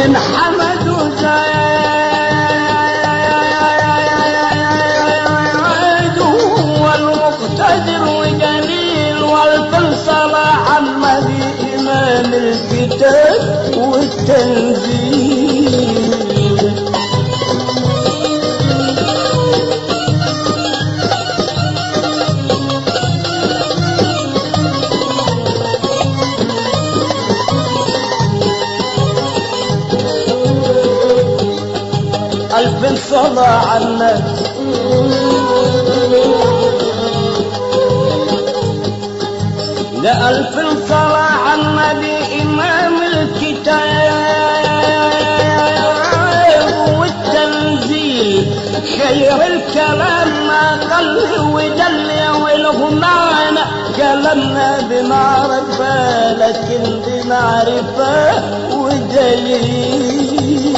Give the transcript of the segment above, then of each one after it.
من حمد وزايد والمقتدر وجليل والكل صلاح المهدي إمام الكتاب والتنزيل ألف صلاة على النبي ده ألف صلاة على النبي إمام الكتاب والتنزيل خير الكلام ما قل ودل والغمان كلامنا بمعرفة لكن بمعرفة ودليل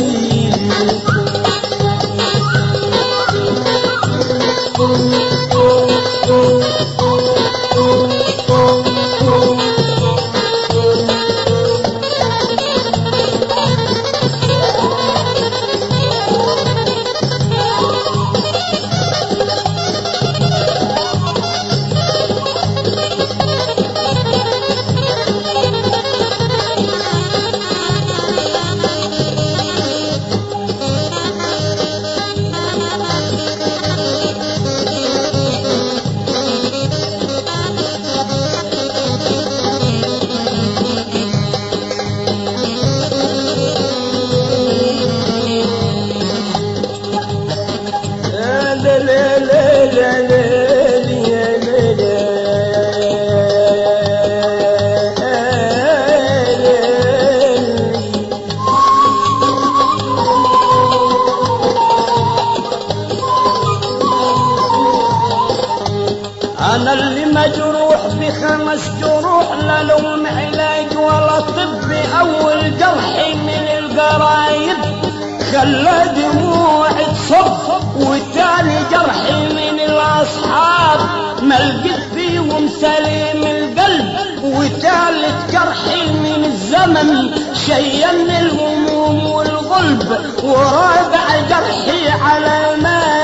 أنا اللي مجروح بخمس جروح لا لهم علاج ولا طب أول جرحي من القرايب خلى دموعي تصب وتاني جرحي من الأصحاب ما لقيت فيهم سليم القلب وتالت جرحي من الزمن شيم الهموم والغلب ورابع جرحي على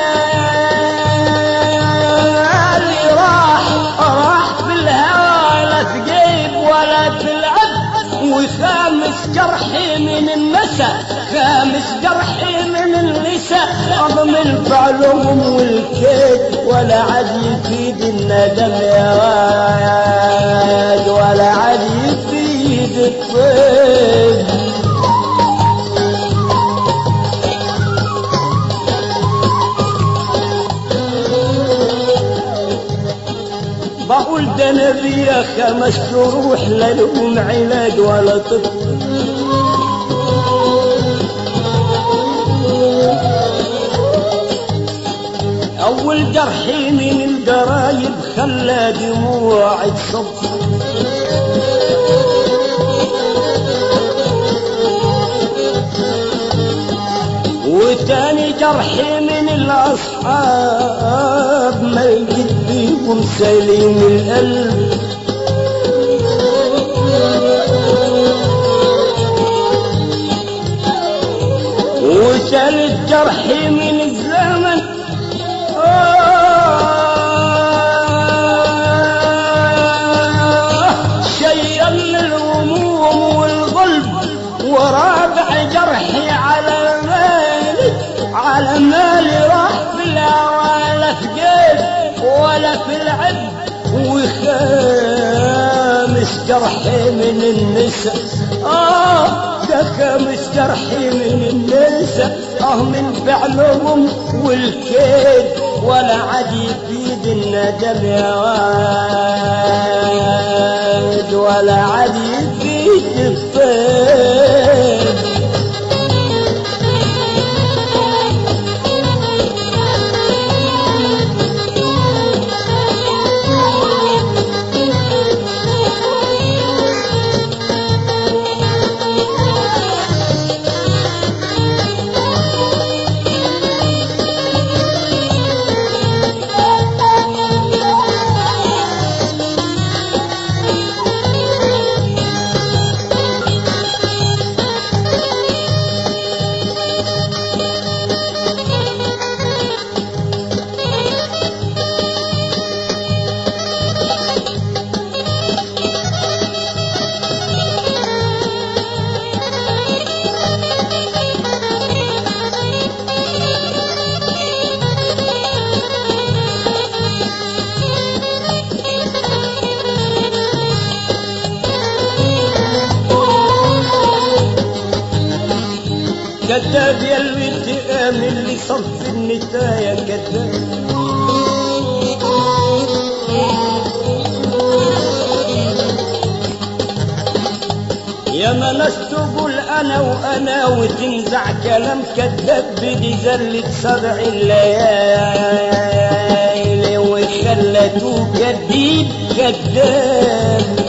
مالي راح راح بالهوى لا تجيب ولا تلعب وخامس جرحي من النسا خامس جرحي من النساء عظم الفعلهم والكيد ولا عاد يفيد الندم يا واد ولا عاد يفيد الطيب بقول ده نبي يا خمس جروح لا لهم علاج ولا طب أول جرحي من القرايب خلى دموعي تصب وتاني جرحي من الأصحاب ما يجد بيهم سليم القلب وتالت جرحي من الزمن آه شيل الهموم والغلب ورابع جرحي على مالي على مالي راح في الهوى لا في جيب ولا في العب وخامس جرحي من النساء آه ده خامس جرحي من النساء آه من فعلهم والكيد ولا عاد يفيد الندم يا واد ولا عاد يفيد الطيب كذاب يا اللي تآمن لي صف النتايا كذاب يا ما ناس تقول انا وانا وتنزع كلام كذاب بدي زلة سبع الليالي وخلته كذيب كذاب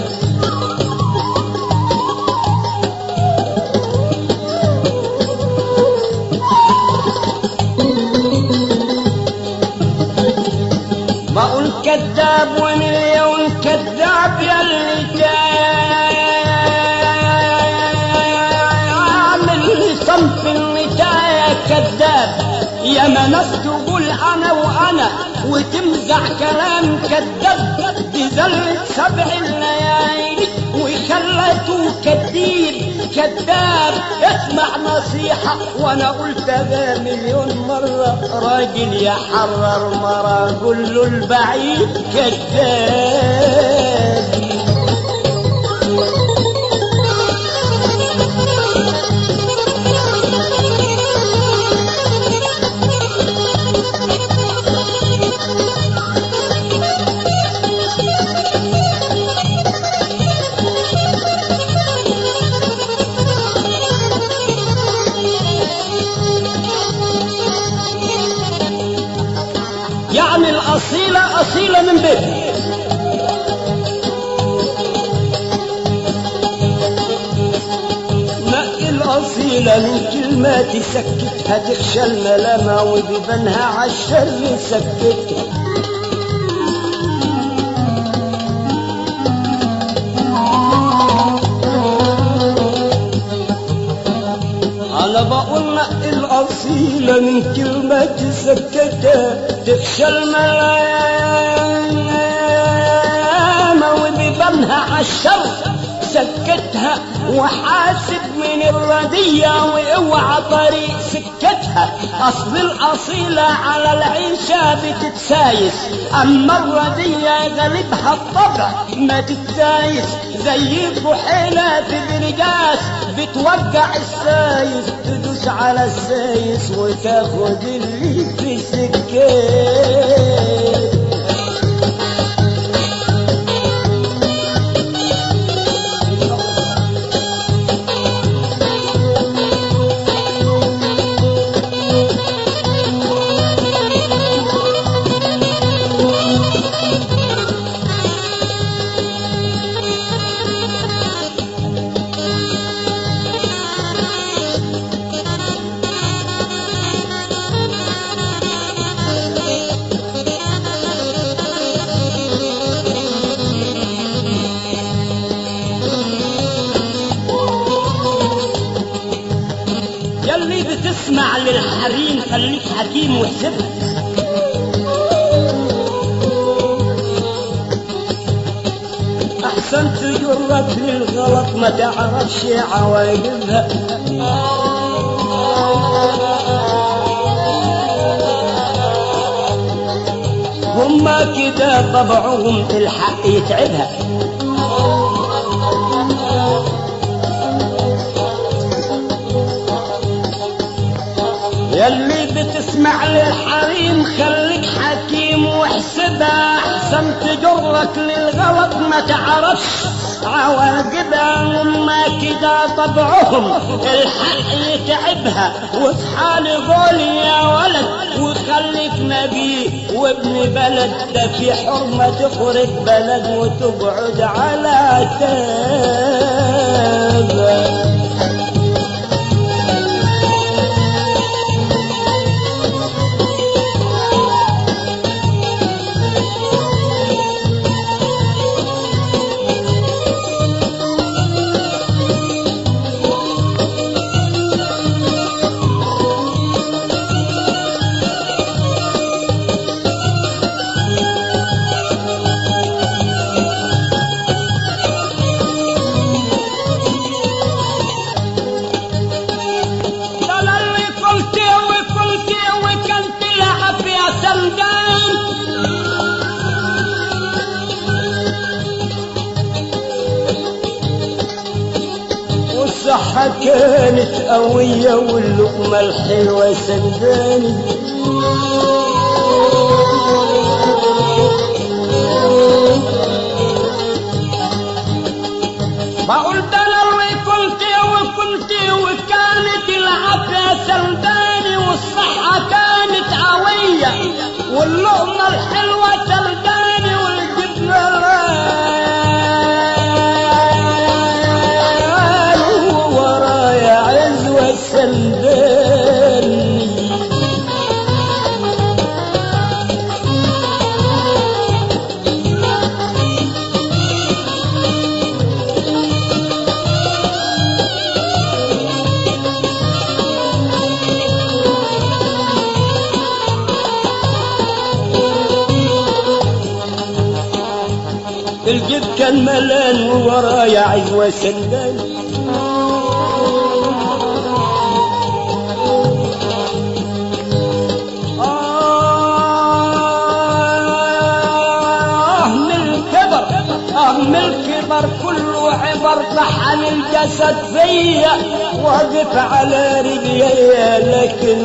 بقول كذاب ومليون كذاب يلي عامل صنف النتايا كذاب يا ما ناس تقول انا وانا وتمزع كلام كذاب بذلة سبع الليالي وخلته كذيب كذاب اسمع نصيحة وانا قلتها مليون مرة راجل يحرر مرة قول له البعيد كذاب يعني الأصيلة أصيلة من بيت نقي الأصيلة من كلمات سكتها تخشى الملامة وبيبانها عالشر سكتها أنا بقول نقي الأصيلة من كلمات سكتها تخشى الملامة وبيبانها عالشر سكتها وحاسب من الردية واوعى طريق سكتها اصل الاصيلة على العيشة بتتسايس اما الردية غالبها الطبع ما تتسايس زي البحيلة في برجاس بتوجع السايس تدوس على السايس وتاخد اللي في سكت يلي بتسمع للحريم خليك حكيم واحسبها احسن تجرك للغلط ما تعرفش عواقبها هما كده طبعهم الحق يتعبها يلي بتسمع للحريم خليك حكيم واحسبها احسن تجرك للغلط ما تعرفش عواقبها هما كده طبعهم الحق يتعبها وفي حال قول يا ولد وخليك نبي وابن بلد ده في حرمة تخرج بلد وتقعد على تابك والصحة كانت قوية واللقمة الحلوة سنداني بقول ده انا اللي كنت وكنت وكانت العافية سنداني والصحة كانت قوية واللقمة الحلوة سنداني والجبنة ران ورايا عزوة سنداني الجيب كان ملان وورايا عزوة سنداني آه من الكبر آه من الكبر كله عبر طحن الجسد فيا واقف على رجلي لكن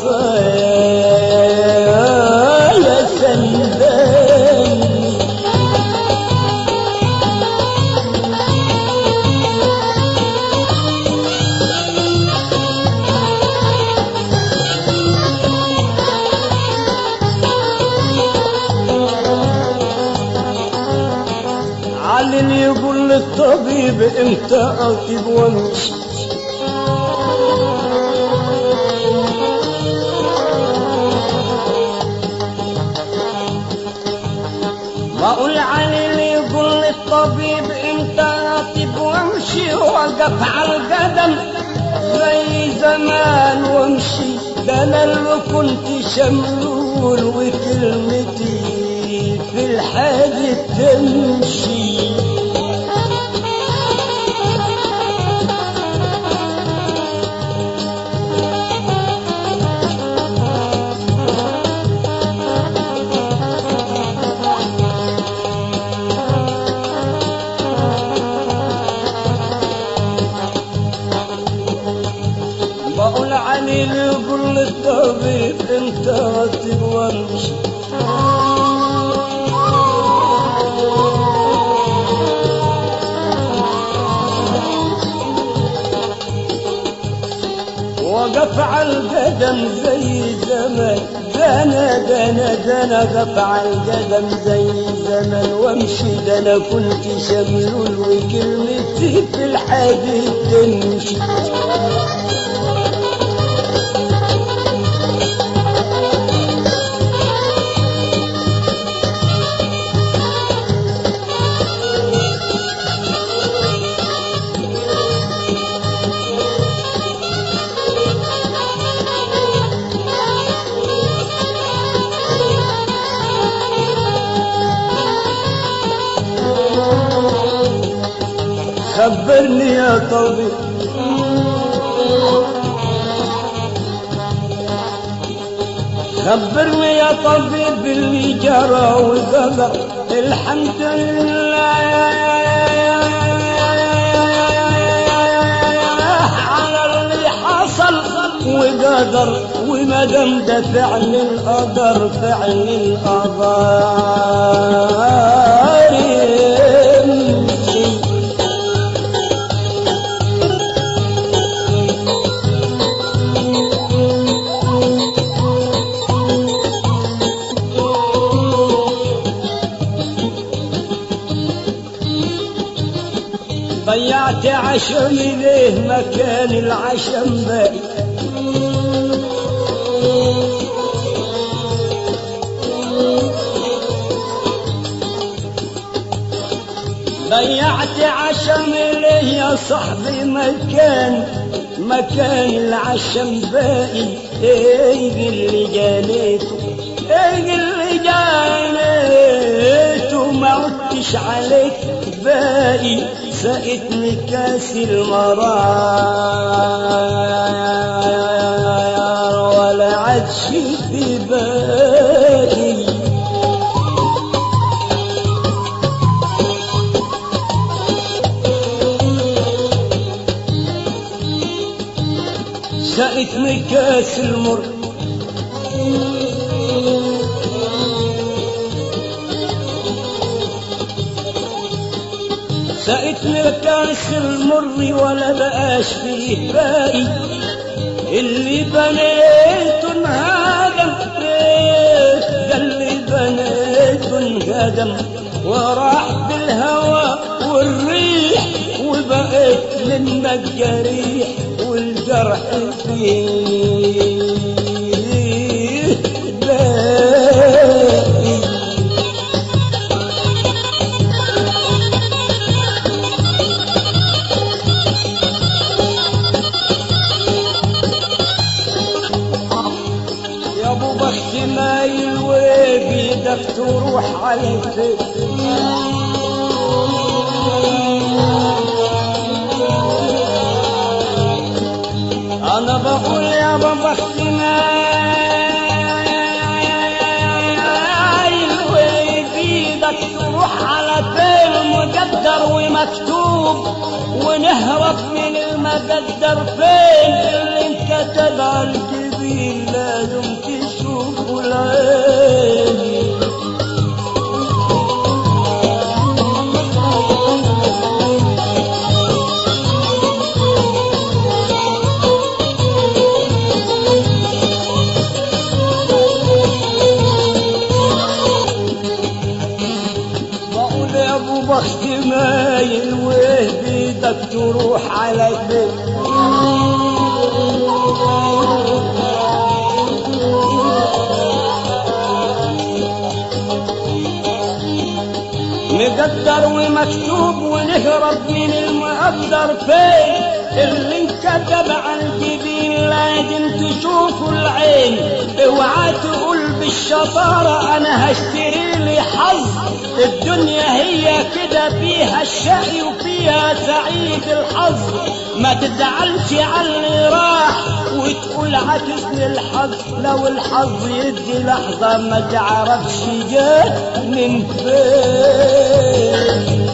عصايا سنداني علي اللي يقول للطبيب انت اطيب وامشي بقول علي اللي يقول للطبيب انت اطيب وامشي وقف على القدم زي زمان وامشي ده انا اللي كنت شملول وكلمتي في الحاجة تمشي بقول علي اللي يقول للطبيب انت رتب وامشي وقف على القدم زي زمان دنا دنا دنا قف على القدم زي زمان وامشي ده انا كنت شملول وكلمتي في الحديد تمشي خبرني يا طبيب خبرني يا طبيب اللي جرى وقدر الحمد لله على اللي حصل وقدر وما دام ده فعل القدر فعل القدر يمشي ضيعت عشمي ليه مكان العشم باقي ضيعت عشمي ليه يا صاحبي مكان مكان العشم باقي ايه اللي جانيته ايه اللي جانيته ما عدتش عليك باقي سقتني كاس المرار ولا عادش في باقي سقتني كاس المر سقتني كاس المر ولا بقاش فيه باقي اللي بنيته انهدم ده اللي بنيته انهدم وراح بالهوى والريح وبقيت منا الجريح والجرح فيه باقي يا ابو بخت مايل وبيدك تروح على الفيل انا بقول يا ابو بخت مايل وبيدك تروح على فين مقدر ومكتوب ونهرب من المقدر فين اللي انكتب على الجبين لازم تشوفه العين بقول يا ابو بخت مايل وبيدك تروح على البيت مقدر ومكتوب ونهرب من المقدر فين اللي انكتب على الجبين لازم تشوفوا العين اوعى تقول بالشطارة انا هشتري لي حظ الدنيا هي كده فيها الشقي وفيها سعيد الحظ ما تزعلش على اللي راح وتقول عكسني الحظ لو الحظ يدي لحظة ما تعرفش جات من فين